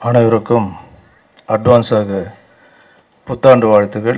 அனைவருக்கும் அட்வான்ஸாக புத்தாண்டு வாழ்த்துகள்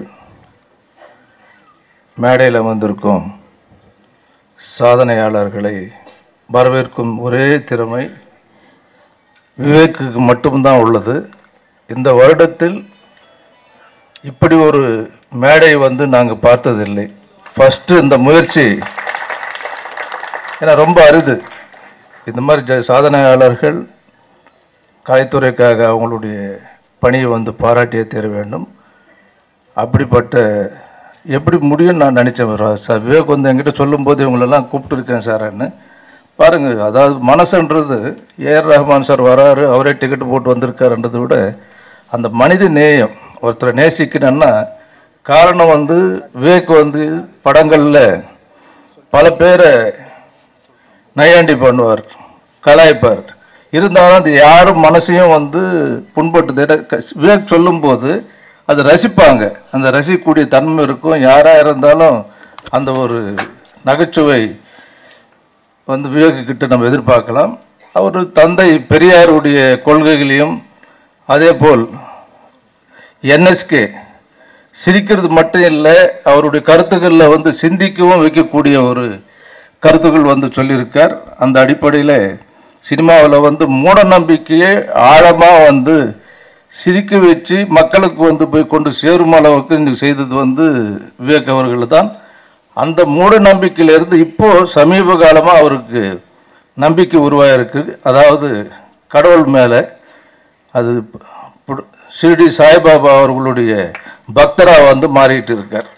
மேடையில் அமர்ந்திருக்கும் சாதனையாளர்களை வரவேற்கும் ஒரே திறமை விவேக்குக்கு மட்டும்தான் உள்ளது இந்த வருடத்தில் இப்படி ஒரு மேடை வந்து நாங்கள் பார்த்ததில்லை ஃபஸ்ட்டு இந்த முயற்சி ஏன்னா ரொம்ப அரிது இந்த மாதிரி ஜ சாதனையாளர்கள் கலைத்துறைக்காக அவங்களுடைய பணியை வந்து பாராட்டியே தர வேண்டும் அப்படிப்பட்ட எப்படி முடியும்னு நான் நினச்சேன் சார் விவேக் வந்து என்கிட்ட சொல்லும்போது இவங்களெல்லாம் கூப்பிட்டுருக்கேன் சார்ன்னு பாருங்கள் அதாவது மனசுன்றது ஏஆர் ரஹ்மான் சார் வராரு அவரே டிக்கெட் போட்டு வந்திருக்காருன்றதை விட அந்த மனித நேயம் ஒருத்தரை நேசிக்கணும்னா காரணம் வந்து விவேக் வந்து படங்களில் பல பேரை நையாண்டி பண்ணுவார் கலாய்ப்பார் இருந்தாலும் அது யாரும் மனசையும் வந்து புண்பட்டு விவேக் சொல்லும்போது அது ரசிப்பாங்க அந்த ரசிக்கக்கூடிய தன்மை இருக்கும் யாராக இருந்தாலும் அந்த ஒரு நகைச்சுவை வந்து விவேக்கு கிட்ட நம்ம எதிர்பார்க்கலாம் அவர் தந்தை பெரியாருடைய கொள்கைகளையும் அதே போல் என்எஸ்கே சிரிக்கிறது மட்டும் இல்லை அவருடைய கருத்துக்களில் வந்து சிந்திக்கவும் வைக்கக்கூடிய ஒரு கருத்துக்கள் வந்து சொல்லியிருக்கார் அந்த அடிப்படையில் சினிமாவில் வந்து மூட நம்பிக்கையை ஆழமாக வந்து சிரிக்க வச்சு மக்களுக்கு வந்து போய் கொண்டு சேரும் அளவுக்கு இன்னைக்கு செய்தது வந்து விவேக் அவர்கள் தான் அந்த மூட நம்பிக்கையிலிருந்து இப்போ சமீப காலமாக அவருக்கு நம்பிக்கை உருவாயிருக்கு அதாவது கடவுள் மேலே அது புடு- ஷிரடி சாய்பாபா அவர்களுடைய பக்தராக வந்து மாறிட்டு இருக்கார்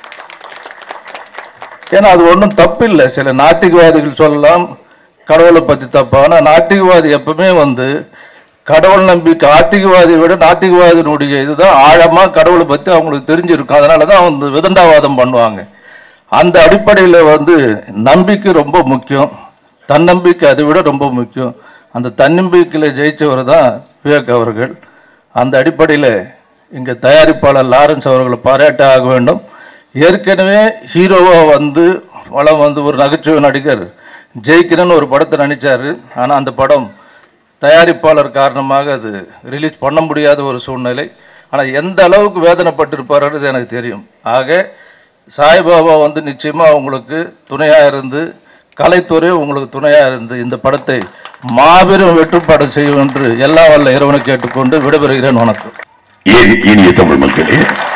ஏன்னா அது ஒன்றும் தப்பு இல்லை சில நாத்திகவாதிகள் சொல்லலாம் கடவுளை பற்றி தப்பு ஆனால் நாத்திகவாதி எப்பவுமே வந்து கடவுள் நம்பிக்கை ஆத்திகவாதியை விட நாத்திகவாதியினுடைய இதுதான் ஆழமாக கடவுளை பற்றி அவங்களுக்கு தெரிஞ்சிருக்கும் அதனால தான் வந்து விதண்டாவாதம் பண்ணுவாங்க அந்த அடிப்படையில் வந்து நம்பிக்கை ரொம்ப முக்கியம் தன்னம்பிக்கை அதை விட ரொம்ப முக்கியம் அந்த தன்னம்பிக்கையில் ஜெயிச்சவர் தான் விவேக் அவர்கள் அந்த அடிப்படையில் இங்கே தயாரிப்பாளர் லாரன்ஸ் அவர்களை பாராட்ட ஆக வேண்டும் ஏற்கனவே ஹீரோவாக வந்து வளம் வந்து ஒரு நகைச்சுவை நடிகர் ஜெயிக்கணும்னு ஒரு படத்தை நடித்தார் ஆனால் அந்த படம் தயாரிப்பாளர் காரணமாக அது ரிலீஸ் பண்ண முடியாத ஒரு சூழ்நிலை ஆனால் எந்த அளவுக்கு வேதனைப்பட்டிருப்பாருன்றது எனக்கு தெரியும் ஆக சாய்பாபா வந்து நிச்சயமாக உங்களுக்கு துணையாக இருந்து கலைத்துறை உங்களுக்கு துணையாக இருந்து இந்த படத்தை மாபெரும் வெற்றுப்பாடு செய்யும் என்று எல்லா வல்ல இறைவனை கேட்டுக்கொண்டு விடைபெறுகிறேன் வணக்கம் ஏன் இனிய தமிழ் மக்களே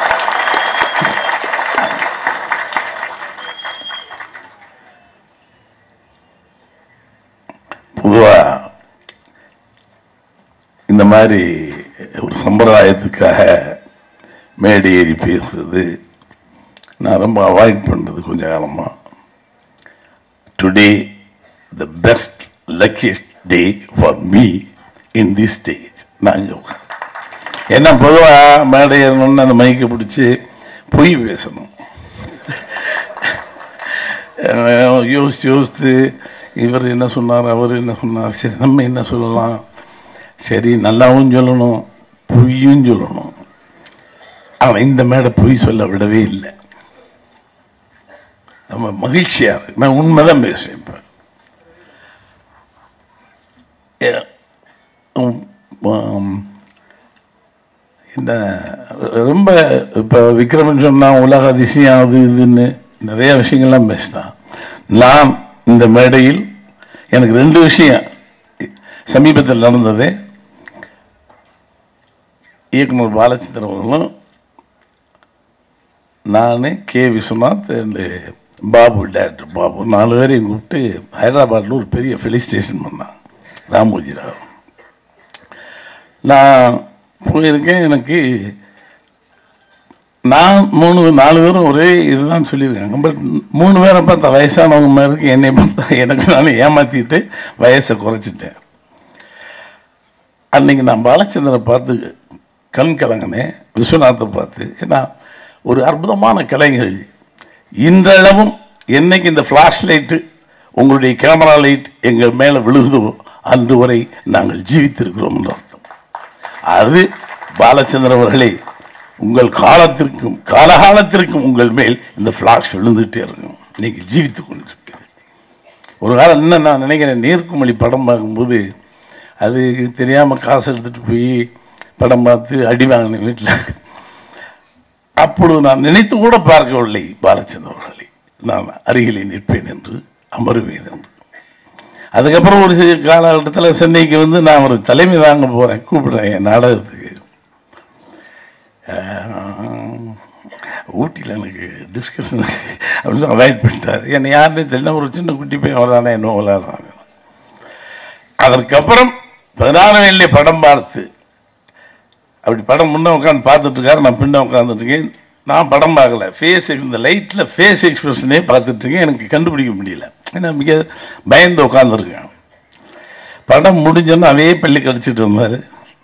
பொதுவா இந்த மாதிரி ஒரு சம்பிரதாயத்துக்காக மேடை ஏறி பேசுறது நான் ரொம்ப அவாய்ட் பண்றது கொஞ்ச காலமா today the best luckiest day for me in this stage நான் இங்க உட்கார்ந்து ஏன்னா பொதுவாக மேடை ஏறணும்னு அந்த மைக்கை பிடிச்சி பொய் பேசணும் அஹ் யோசிச்சு யோசித்து இவர் என்ன சொன்னார் அவர் என்ன சொன்னார் சரி நம்ம என்ன சொல்லலாம் சரி நல்லாவும் சொல்லணும் பொய்யும் சொல்லணும் ஆனால் இந்த மேடை பொய் சொல்ல விடவே இல்லை நம்ம மகிழ்ச்சியாக இருக்கு நான் உண்மைதான் பேசுவேன் இப்போ ஏ- உம், உம், இந்த ரொம்ப இப்போ விக்ரமன் சொன்னா உலக அதிசயம் அது இதுன்னு நிறைய விஷயங்கள்லாம் பேசினான் நான் இந்த மேடையில் எனக்கு ரெண்டு விஷயம் சமீபத்தில் நடந்தது இயக்குனர் பாலச்சந்திரன் அவர்களும் நான் K Viswanath and Babu director Babu நாலு பேரையும் கூப்பிட்டு ஹைதராபாத்தில் ஒரு பெரிய ஃபெலிஸ்டேஷன் பண்ணான் ராமோஜி ராவ் நான் போயிருக்கேன் எனக்கு நான் மூணு நாலு பேரும் ஒரே இதுதான் சொல்லியிருக்காங்க பட் மூணு பேரை பார்த்தா வயசானவங்க மாதிரி இருக்கு என்னை பார்த்தா எனக்கு நானே ஏமாற்றிட்டு வயசை குறைச்சிட்டேன் அன்னைக்கு நான் பாலச்சந்திரனை பார்த்து கண் கலங்கினேன் விஸ்வநாத்தை பார்த்து ஏன்னா ஒரு அற்புதமான கலைஞர் இன்றளவும் என்னைக்கு இந்த ஃப்ளாஷ் லைட்டு உங்களுடைய கேமரா லைட் எங்கள் மேலே விழுகுதோ அன்று வரை நாங்கள் ஜீவித்திருக்கிறோம் என்று அர்த்தம் அது பாலச்சந்திரன் அவர்களே உங்கள் காலத்திற்கும் காலகாலத்திற்கும் உங்கள் மேல் இந்த ஃப்ளாஷ் விழுந்துகிட்டே இருக்கும் நீங்கள் ஜீவித்துக் கொண்டிருக்கிறீர்கள் ஒரு காலம் இன்னும் நான் நினைக்கிறேன் நீர்க்குமொழி படம் பார்க்கும்போது அது தெரியாமல் காசு எடுத்துகிட்டு போய் படம் பார்த்து அடி வாங்கினேன் வீட்டில் அப்பொழுது நான் நினைத்து கூட பார்க்கவில்லை பாலச்சந்திர அவர்களை நான் அருகிலே நிற்பேன் என்று அமருவேன் என்று அதுக்கப்புறம் ஒரு சில காலகட்டத்தில் சென்னைக்கு வந்து நான் ஒரு தலைமை தாங்க போகிறேன் கூப்பிடுறேன் என் நாடகத்துக்கு ஆஹ், ஊட்டியில் எனக்கு டிஸ்கஷன் அப்படின்னு அவாய்ட் பண்ணிட்டார் என்னை யாருன்னே தெரியல ஒரு சின்ன குட்டி பையன் வரானே என்ன விளையாடுறாங்க அதற்கப்புறம் பதினாறு வயதிலே படம் பார்த்து அப்படி படம் முன்ன உட்காந்து பார்த்துட்டு இருக்காரு நான் பின்ன உட்காந்துட்டு இருக்கேன் நான் படம் பார்க்கல ஃபேஸ் இந்த லைட்டில் ஃபேஸ் எக்ஸ்பிரஷனே பார்த்துட்டு இருக்கேன் எனக்கு கண்டுபிடிக்க முடியல ஏன்னா மிக பயந்து உட்காந்துருக்கேன் படம் முடிஞ்சோன்னு அவே பள்ளி கடிச்சிட்டு இருந்தார்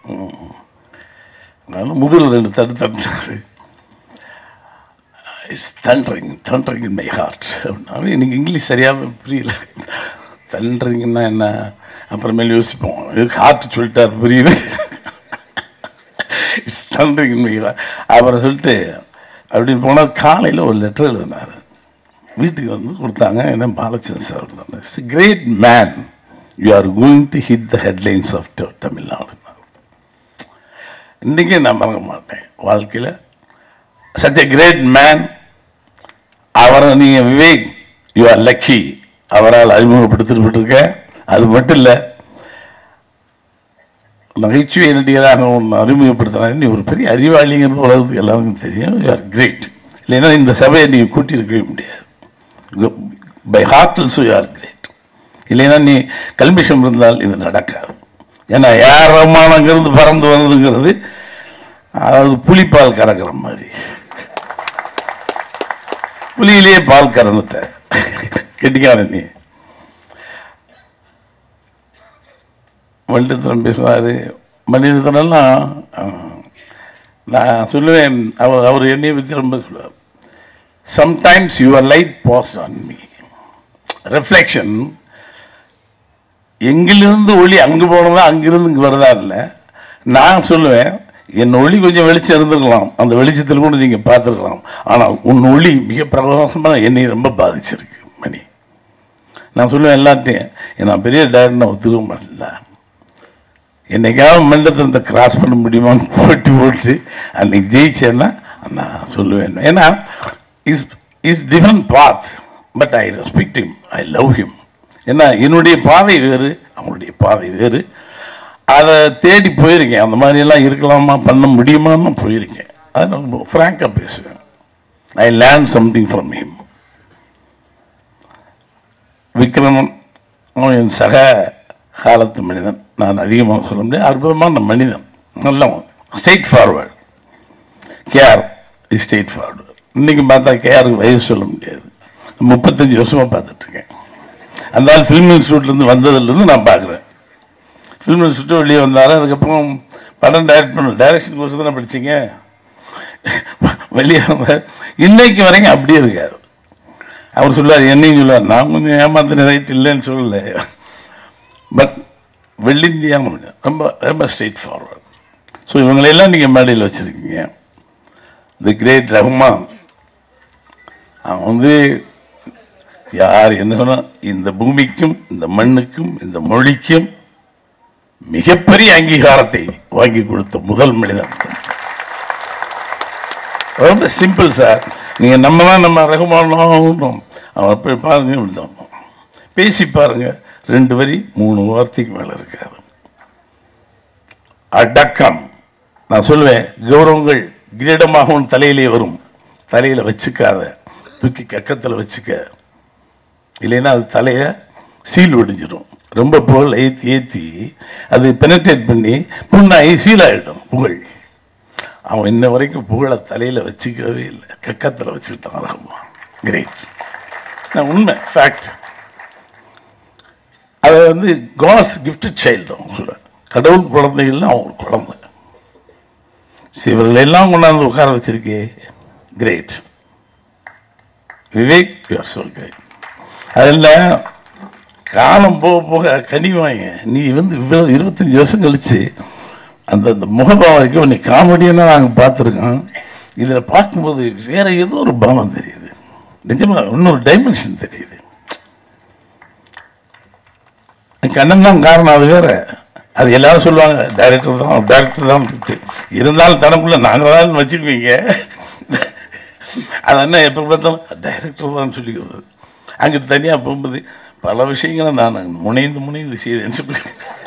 அதனால முதல்ல ரெண்டு தட்டு தட்டினாரு it's thundering thundering in my heart அப்படின்னா எனக்கு இங்கிலீஷ் சரியாக புரியல தண்டரிங்னா என்ன அப்புறமேல் யோசிப்போம் ஹார்ட் சொல்லிட்டார் புரியுது it's thundering in my heart அப்புறம் சொல்லிட்டு அப்படின்னு போனால் காலையில் ஒரு லெட்டர் எழுதினார் வீட்டுக்கு வந்து கொடுத்தாங்க என்ன பாலச்சந்திர சார் கொடுத்தாங்க it's great man you are going to hit the headlines of Tamil Nadu இன்றைக்கி நான் மறக்க மாட்டேன் வாழ்க்கையில் சச் எ கிரேட் மேன் அவரை நீங்கள் விவேக் யூ ஆர் லக்கி அவரால் அறிமுகப்படுத்திட்டு விட்டுருக்க அது மட்டும் இல்லை நகைச்சுவை நடிகராக ஒன்று அறிமுகப்படுத்தினாரு நீ ஒரு பெரிய அறிவாளிங்கிறது உலகத்துக்கு எல்லாருக்கும் தெரியும் யூ ஆர் கிரேட் இல்லைன்னா இந்த சபையை நீங்கள் கூட்டியிருக்கவே முடியாது by heart also you are great இல்லைன்னா நீ கல்மிஷம் இருந்தால் இது நடக்காது ஏன்னா யார் ரமானங்கிறது பறந்து வந்ததுங்கிறது அதாவது புலிப்பால் கறக்கிற மாதிரி புலியிலேயே பால் கறந்துட்ட கெட்டிக்காரன் நீ மணிரத்னம் பேசுவார் மணிரத்னம்லாம் நான் சொல்லுவேன் அவர் அவர் என்னையை பற்றி ரொம்ப சொல்லுவார் sometimes your light pass on me reflection எங்கிலிருந்து ஒளி அங்கே போனதா அங்கிருந்து இங்கே வரதா இல்லை நான் சொல்லுவேன் என் ஒளி கொஞ்சம் வெளிச்சம் இருந்திருக்கலாம் அந்த வெளிச்சத்தில் கூட நீங்கள் பார்த்துருக்கலாம் ஆனால் உன் ஒளி மிக பிரகாசமாக என்னை ரொம்ப பாதிச்சிருக்கு மணி நான் சொல்லுவேன் எல்லாத்தையும் நான் பெரிய டேரக்டர் நான் ஒத்துக்க மாட்டேன்ல என்னைக்காவது மண்டலத்தை கிராஸ் பண்ண முடியுமான்னு போட்டி போட்டு அன்னைக்கு ஜெயிச்சேன்னா நான் சொல்லுவேன் ஏன்னா is is different path but I respect him I love him ஏன்னா என்னுடைய பாதை வேறு அவங்களுடைய பாதை வேறு அதை தேடி போயிருக்கேன் அந்த மாதிரியெல்லாம் இருக்கலாமா பண்ண முடியுமான்னு போயிருக்கேன் அதை நான் ஃப்ராங்காக பேசுவேன் I learn something from him Vikraman அவன் என் சக காலத்து மனிதன் நான் அதிகமாக சொல்ல முடியாது அற்புதமான மனிதன் நல்லவன் straight forward KR is straight forward இன்றைக்கி பார்த்தா கேஆருக்கு வயசு சொல்ல முடியாது முப்பத்தஞ்சு வருஷமாக பார்த்துட்ருக்கேன் அந்த ஆள் ஃபிலிம் இன்ஸ்டியூட்லேருந்து வந்ததுலேருந்து நான் பார்க்குறேன் ஃபிலிம் இன்ஸ்டியூட் வெளியே வந்தார் அதுக்கப்புறம் படம் டைரக்ட் பண்ண டைரக்ஷன் கோர்ஸ் தானே படிச்சீங்க வெளியே வந்தார் இன்னைக்கு வரைக்கும் அப்படியே இருக்கார் அவர் சொல்லுவார் என்னையும் சொல்லுவார் நான் கொஞ்சம் ஏமாத்தின ரைட் இல்லைன்னு சொல்லல பட் வெள்ளிந்தியான மனிதன். ரொம்ப ரொம்ப ஸ்ட்ரெயிட் ஃபார்வர்ட் ஸோ இவங்களையெல்லாம் நீங்கள் மேடையில் வச்சுருக்கீங்க தி கிரேட் ரஹ்மான் அவன் வந்து யார் என்ன சொன்னா இந்த பூமிக்கும் இந்த மண்ணுக்கும் இந்த மொழிக்கும் மிகப்பெரிய அங்கீகாரத்தை வாங்கி கொடுத்த முதல் மனிதன் ரொம்ப சிம்பிள் சார் நீங்க நம்ம தான் நம்ம ரகுமான் அவன் போய் பாருங்க இப்படிதான் பேசி பாருங்க ரெண்டு வரி மூணு வார்த்தைக்கு மேல இருக்காது அடக்கம் நான் சொல்லுவேன் கௌரவங்கள் கிரீடமாக உன் தலையிலே வரும் தலையில வச்சுக்காத தூக்கி கக்கத்தில் வச்சுக்க இல்லைன்னா அது தலையை சீல் ஒடிஞ்சிடும் ரொம்ப புகழ் ஏற்றி ஏற்றி அது பெனட்ரேட் பண்ணி புண்ணாகி சீலாயிடும் புகழ் அவன் இன்ன வரைக்கும் புகழை தலையில் வச்சுக்கவே இல்லை கக்கத்தில் வச்சுக்கிட்டான் ராமா கிரேட் நான் உண்மை ஃபேக்ட் அதை வந்து காஸ் கிஃப்டட் சைல்டு அவங்க சொல்லுவேன் கடவுள் குழந்தைகள்லாம் அவங்க குழந்தை சரி, இவர்களை எல்லாம் கொண்டாந்து உட்கார வச்சிருக்கே great Vivek you are so great அதில் காலம் போக போக கனிவாங்க நீ வந்து இவ்வளவு இருபத்தஞ்சி வருஷம் கழிச்சு அந்த அந்த முகபாவம் வரைக்கும் நீ காமெடியெல்லாம் நாங்கள் பார்த்துருக்கோம் இதில் பார்க்கும்போது வேற ஏதோ ஒரு பாவம் தெரியுது நிஜமா இன்னொரு டைமென்ஷன் தெரியுது கண்ணன் தான் காரணம் அது வேற அது எல்லாரும் சொல்லுவாங்க டைரக்டர் தான் டைரக்டர் தான் இருந்தாலும் தனக்குள்ள நாங்கள் தான் வச்சுக்குவீங்க அது என்ன எப்போ பார்த்தாலும் டைரக்டர் தான் சொல்லிக்கிறது அங்கே தனியாக போகும்போது பல விஷயங்களை நான் முனைந்து முனைந்து செய்தேன் சொல்லி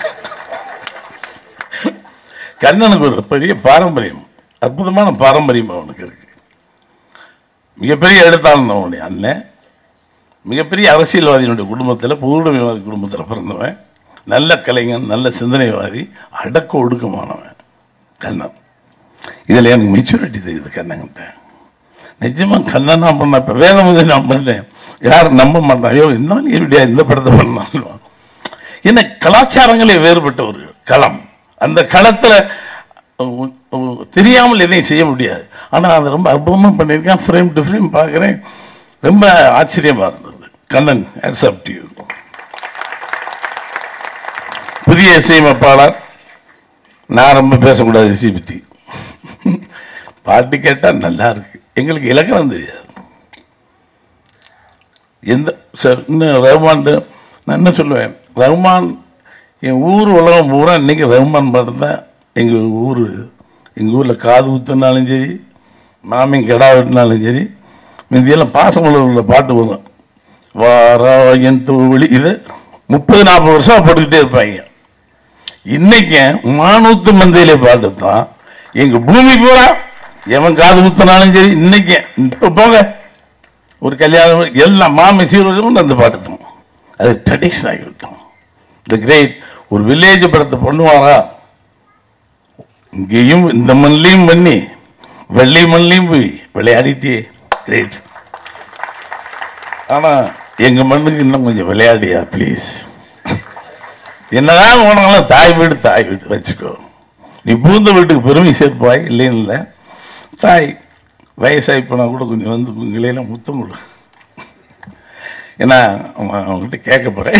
கண்ணனுக்கு ஒரு பெரிய பாரம்பரியம் அற்புதமான பாரம்பரியம் அவனுக்கு இருக்கு மிகப்பெரிய எழுத்தாளன் அவனுடைய அண்ணன் மிகப்பெரிய அரசியல்வாதியினுடைய குடும்பத்தில் பொதுவுடைமைவாதி குடும்பத்தில் பிறந்தவன் நல்ல கலைஞன் நல்ல சிந்தனைவாதி அடக்க ஒடுக்கமானவன் கண்ணன் இதில் எனக்கு மெச்சூரிட்டி தெரியுது கண்ணங்கிட்ட நிஜமா கண்ணனா பண்ண இப்போ வேதம் வந்து நான் பண்ணேன் யாரும் நம்ப மாட்டான் ஐயோ இந்த எப்படியா இந்த படத்தை பண்ணாலும் என்ன கலாச்சாரங்களே வேறுபட்ட ஒரு களம் அந்த களத்தில் தெரியாமல் எதையும் செய்ய முடியாது ஆனால் அதை ரொம்ப அற்புதமாக பண்ணியிருக்கேன் ஃப்ரேம் டு ஃப்ரேம் பார்க்குறேன் ரொம்ப ஆச்சரியமாக இருந்தது கண்ணன் accept you புதிய இசையமைப்பாளர் நான் ரொம்ப பேசக்கூடாது இசை பற்றி பாட்டு கேட்டால் நல்லா இருக்கு எங்களுக்கு இலக்கணம் தெரியாது எந்த சார் இன்னும் ரஹ்மான் நான் என்ன சொல்லுவேன் ரஹ்மான் என் ஊர் உலகம் பூரா இன்னைக்கு ரஹ்மான் பாட்டு தான் எங்கள் ஊர் எங்கள் ஊரில் காது ஊத்துனாலும் சரி மாமி கெடா வெட்டினாலும் சரி முந்தியெல்லாம் பாசமலர் உள்ள பாட்டு வரும் வாராயன் தோழி இது முப்பது நாற்பது வருஷம் போட்டுக்கிட்டே இருப்பாங்க இன்னைக்கு மானூத்து மந்தையிலே பாட்டு தான் எங்க பூமி பூரா எவன் காது ஊத்தினாலும் சரி இன்னைக்கு இப்ப போங்க ஒரு கல்யாணம் எல்லாம் மாமி சீரோஜமும் அந்த பாட்டு தான் அது ட்ரெடிஷன் ஆகிவிட்டோம் த கிரேட் ஒரு வில்லேஜ் படத்தை பண்ணுவாரா இங்கேயும் இந்த மண்லையும் பண்ணி வெள்ளை மண்லையும் போய் விளையாடிட்டே கிரேட் ஆனா எங்க மண்ணுக்கு இன்னும் கொஞ்சம் விளையாடியா ப்ளீஸ் என்னதான் போனாலும் தாய் வீடு தாய் வீடு வச்சுக்கோ நீ பூந்த வீட்டுக்கு பெருமை சேர்ப்பாய் இல்லைன்னு இல்லை தாய் வயசாகி போனால் கூட கொஞ்சம் வந்து உங்களையெல்லாம் முத்தம் கொடு ஏன்னா அவன் அவங்ககிட்ட கேட்க போகிறேன்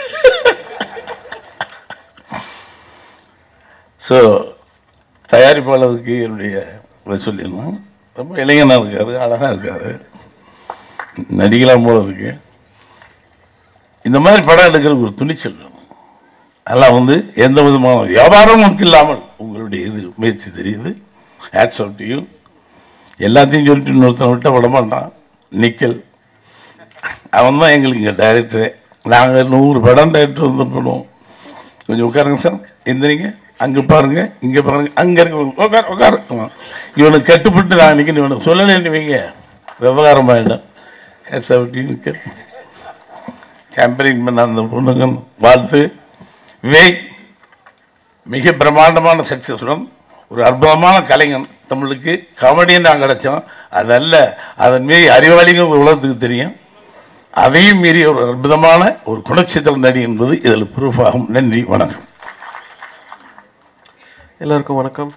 ஸோ தயாரிப்பாளருக்கு என்னுடைய இதை சொல்லிடலாம் ரொம்ப இளைஞனாக இருக்காரு அழகாக இருக்காரு நடிக்கலாம் போல இருக்கு இந்த மாதிரி படம் எடுக்கிறதுக்கு ஒரு துணிச்சல் வேணும் அதெல்லாம் வந்து எந்த விதமான வியாபாரமும் இல்லாமல் உங்களுடைய இது முயற்சி தெரியுது ஹேட்ஸ் ஆஃப் யூ எல்லாத்தையும் சொல்லிட்டு இன்னொருத்தன் விட்ட விட மாட்டான் நிக்கல் அவன் தான் எங்களுக்கு இங்கே டைரக்டரு நாங்கள் நூறு படம் டைரக்டர் வந்து பண்ணுவோம் கொஞ்சம் உட்காருங்க சார் எந்திரிங்க அங்கே பாருங்க இங்கே பாருங்க அங்கே இருக்க உட்கார் உட்காரு இவனுக்கு கட்டுப்பட்டு நான் நிற்கணும் இவனுக்கு சொல்லலைன்னு வைங்க விவகாரம் ஆகிடும் ஹேட்ஸ் ஆஃப் யூ நிக்கல் கேம்பரிங் பண்ண அந்த பொண்ணுங்க வாழ்த்து விவேக் மிக பிரம்மாண்டமான சக்சஸுடன் ஒரு அற்புதமான கலைஞன் தமிழுக்கு காமெடியன் நான் கிடைச்சோம் அதல்ல அதன் மீறி அறிவாளிங்க உலகத்துக்கு தெரியும் அதையும் மீறி ஒரு அற்புதமான ஒரு குணச்சித்திர நடி என்பது இதில் ப்ரூஃப் ஆகும் நன்றி வணக்கம் எல்லாருக்கும் வணக்கம்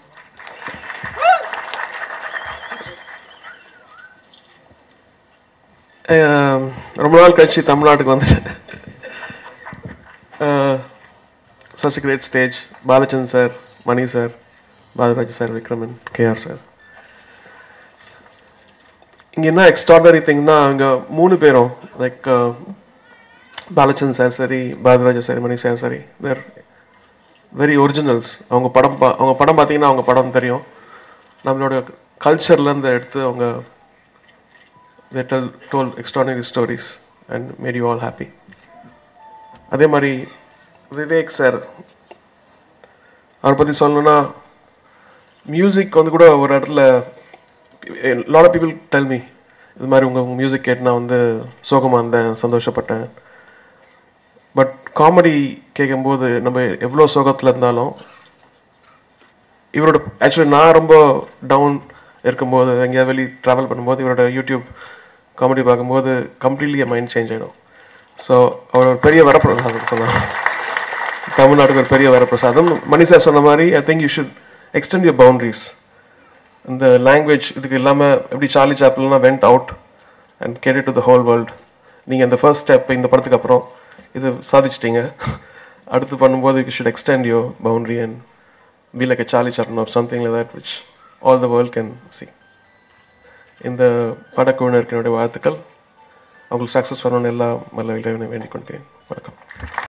அஹ், ரொம்ப நாள் கழிச்சு தமிழ்நாட்டுக்கு வந்துட்டேன் such great stage Balachand sir Mani sir Balraj sir Vikraman KR sir இங்கே என்ன எக்ஸ்ட்ராடனரி திங்னா அவங்க மூணு பேரும் லைக் பாலச்சந்த் சார் சரி பாரதிராஜா சரி மணி சார் சரி தேர் வெரி ஒரிஜினல்ஸ் அவங்க படம் பா அவங்க படம் பார்த்தீங்கன்னா அவங்க படம் தெரியும் நம்மளோட கல்ச்சர்லேருந்து எடுத்து அவங்க they tell told extraordinary stories and made you all happy அதே மாதிரி விவேக் சார் அவரை பற்றி சொல்லணும்னா மியூசிக் வந்து கூட ஒரு இடத்துல lot of people tell me இது மாதிரி உங்கள் மியூசிக் கேட்டு நான் வந்து சோகமாக இருந்தேன் சந்தோஷப்பட்டேன் பட் காமெடி கேட்கும்போது நம்ம எவ்வளோ சோகத்தில் இருந்தாலும் இவரோட ஆக்சுவலி நான் ரொம்ப டவுன் இருக்கும்போது எங்கேயாவது வெளியே ட்ராவல் பண்ணும்போது இவரோட யூடியூப் காமெடி பார்க்கும்போது கம்ப்ளீட்லி என் மைண்ட் சேஞ்ச் ஆகிடும் ஸோ அவர் ஒரு பெரிய வரப்பிரசாதம் சொன்னார் தமிழ்நாட்டுக்கு ஒரு பெரிய வரப்பிரசாதம் மணி சார் சொன்ன மாதிரி I think you should extend your boundaries இந்த லாங்குவேஜ் இதுக்கு இல்லாமல் எப்படி சார்லி சாப்பிள்லாம் went out and get to the whole world நீங்கள் இந்த ஃபர்ஸ்ட் ஸ்டெப் இந்த படத்துக்கு அப்புறம் இது சாதிச்சிட்டீங்க அடுத்து பண்ணும்போது you should extend your boundary and be like a Charlie Chaplin or something like that, which all the world can see. இந்த படக்குழுவினருக்கு என்னுடைய வாழ்த்துக்கள் அவங்களுக்கு சக்ஸஸ் வரணும்னு எல்லா மல்ல வேண்டிக் கொள்கிறேன் வணக்கம்